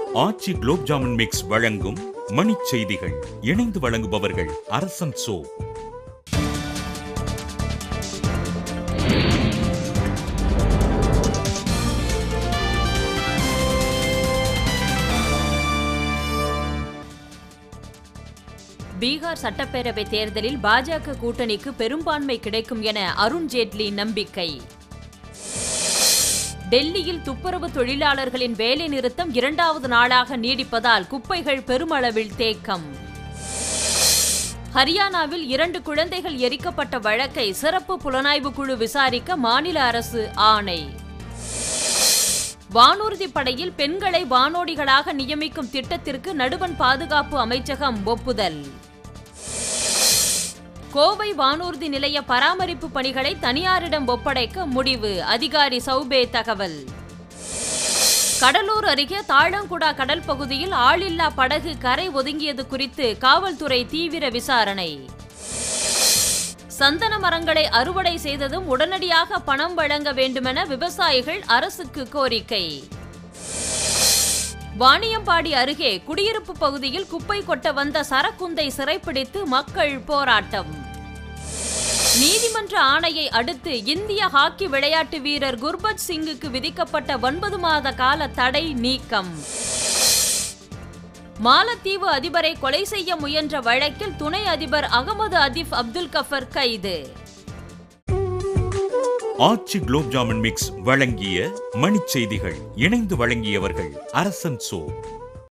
ஆச்சி gulab jamun mix வழங்கும் மணிச் செய்திகள் இணைந்து வழங்குபவர்கள் அரசன் சோ பீகார் சட்டப்பேரவை தேர்தலில் பாஜக கூட்டணிக்கு பெரும்பான்மை கிடைக்கும் என அருண் ஜேட்லி நம்பிக்கை டெல்லியில் துப்புரவு தொழிலாளர்களின் வேலை நிறுத்தம் இரண்டாவது நாளாக நீடிப்பதால் குப்பைகள் பெருமளவில் தேக்கம் ஹரியானாவில் இரண்டு குழந்தைகள் எரிக்கப்பட்ட வழக்கை சிறப்பு புலனாய்வு குழு விசாரிக்க மாநில அரசு ஆணை வானூர்தி படையில் பெண்களை வானோடிகளாக நியமிக்கும் திட்டத்திற்கு நடுவன் பாதுகாப்பு அமைச்சகம் ஒப்புதல் கோவை வானூர்தி நிலைய பராமரிப்பு பணிகளை தனியாரிடம் ஒப்படைக்க முடிவு அதிகாரி சௌபே தகவல் கடலூர் அருகே தாழங்குடா கடல் பகுதியில் ஆளில்லா படகு கரை ஒதுங்கியது குறித்து காவல்துறை தீவிர விசாரணை சந்தன மரங்களை அறுவடை செய்ததும் உடனடியாக பணம் வழங்க வேண்டுமென விவசாயிகள் அரசுக்கு கோரிக்கை வாணியம்பாடி அருகே குடியிருப்பு பகுதியில் குப்பை கொட்ட வந்த சரக்குந்தை சிறைப்பிடித்து மக்கள் போராட்டம் நீதிமன்ற ஆணையை அடுத்து இந்திய ஹாக்கி விளையாட்டு வீரர் குர்பத் சிங்குக்கு விதிக்கப்பட்ட ஒன்பது மாத கால தடை நீக்கம் மாலத்தீவு அதிபரை கொலை செய்ய முயன்ற வழக்கில் துணை அதிபர் அகமது அதிப் அப்துல் கஃபர் கைது ஆச்சி குலோப் ஜாமுன் மிக்ஸ் வழங்கிய மணிச் செய்திகள் இணைந்து வழங்கியவர்கள் அரசன் சோ